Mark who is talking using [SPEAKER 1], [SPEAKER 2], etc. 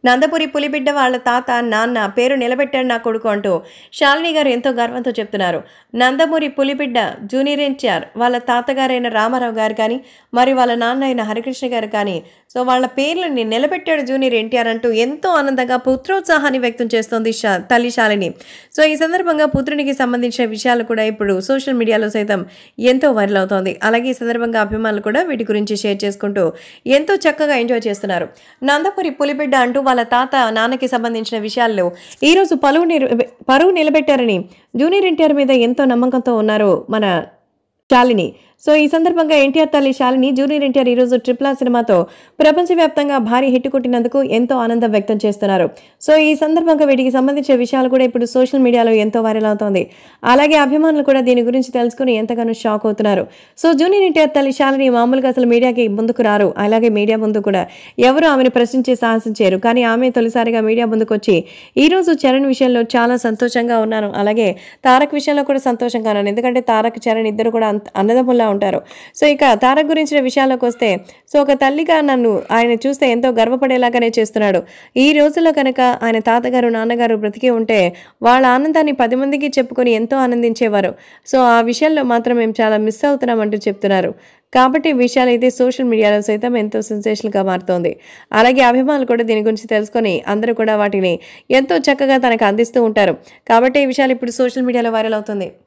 [SPEAKER 1] నందపురి పులిబిడ్డ వాళ్ళ తాత నాన్న పేరు నిలబెట్టాడు నా కొడుకు అంటూ శాలిని గారు ఎంతో గర్వంతో చెప్తున్నారు నందమూరి పులిబిడ్డ జూనియర్ ఎన్టీఆర్ వాళ్ళ తాతగారైన రామారావు గారు కానీ మరి వాళ్ళ నాన్న అయిన హరికృష్ణ గారు కానీ సో వాళ్ళ పేర్లని నిలబెట్టాడు జూనియర్ ఎన్టీఆర్ అంటూ ఎంతో ఆనందంగా పుత్రోత్సాహాన్ని వ్యక్తం చేస్తోంది శా తల్లి శాలిని సో ఈ సందర్భంగా పుత్రునికి సంబంధించిన విషయాలు కూడా ఇప్పుడు సోషల్ మీడియాలో సైతం ఎంతో వైరల్ అవుతోంది అలాగే ఈ సందర్భంగా అభిమానులు కూడా వీటి గురించి షేర్ చేసుకుంటూ ఎంతో చక్కగా ఎంజాయ్ చేస్తున్నారు నందపురి పులిబిడ్డ అంటూ వాళ్ళ తాత నాన్నకి సంబంధించిన విషయాల్లో ఈరోజు పలువు నిల పరువు నిలబెట్టారని జూనియర్ ఎన్టీఆర్ మీద ఎంతో నమ్మకంతో ఉన్నారు మన శాలిని సో ఈ సందర్భంగా ఎన్టీఆర్ తల్లి శాలిని జూనియర్ ఎన్టీఆర్ ఈరోజు ట్రిపుల్ ఆర్ సినిమాతో ప్రపంచవ్యాప్తంగా భారీ హిట్ కొట్టినందుకు ఎంతో ఆనందం వ్యక్తం చేస్తున్నారు సో ఈ సందర్భంగా వీటికి సంబంధించిన విషయాలు కూడా ఇప్పుడు సోషల్ మీడియాలో ఎంతో వైరల్ అవుతోంది అలాగే అభిమానులు కూడా దీని గురించి తెలుసుకుని ఎంతగానో షాక్ అవుతున్నారు సో జూనియర్ ఎన్టీఆర్ తల్లి శాలిని మామూలుగా అసలు మీడియాకి ముందుకు రారు అలాగే మీడియా ముందు కూడా ఎవరు ఆమెను ప్రశ్నించే సాహసం చేయరు కానీ ఆమె తొలిసారిగా మీడియా ముందుకు వచ్చి ఈ రోజు చరణ్ విషయంలో చాలా సంతోషంగా ఉన్నాను అలాగే తారక్ విషయంలో కూడా సంతోషంగా ఉన్నాను ఎందుకంటే తారక్ చరణ్ ఇద్దరు కూడా అంత అన్నదమ్ముల్లా ఉంటారు సో ఇక తారక్ గురించిన విషయాల్లోకి వస్తే సో ఒక తల్లిగా నన్ను ఆయన చూస్తే ఎంతో గర్వపడేలాగానే చేస్తున్నాడు ఈ రోజుల్లో కనుక ఆయన తాతగారు నాన్నగారు బ్రతికి ఉంటే వాళ్ళ ఆనందాన్ని పది మందికి చెప్పుకొని ఎంతో ఆనందించేవారు సో ఆ విషయంలో మాత్రం మేము చాలా మిస్ అవుతున్నామంటూ చెప్తున్నారు కాబట్టి ఈ విషయాలు అయితే సోషల్ మీడియాలో సైతం ఎంతో సెన్సేషన్గా మారుతోంది అలాగే అభిమానులు కూడా దీని గురించి తెలుసుకొని అందరూ కూడా వాటిని ఎంతో చక్కగా తనకు అందిస్తూ ఉంటారు కాబట్టి ఈ విషయాలు ఇప్పుడు సోషల్ మీడియాలో వైరల్ అవుతుంది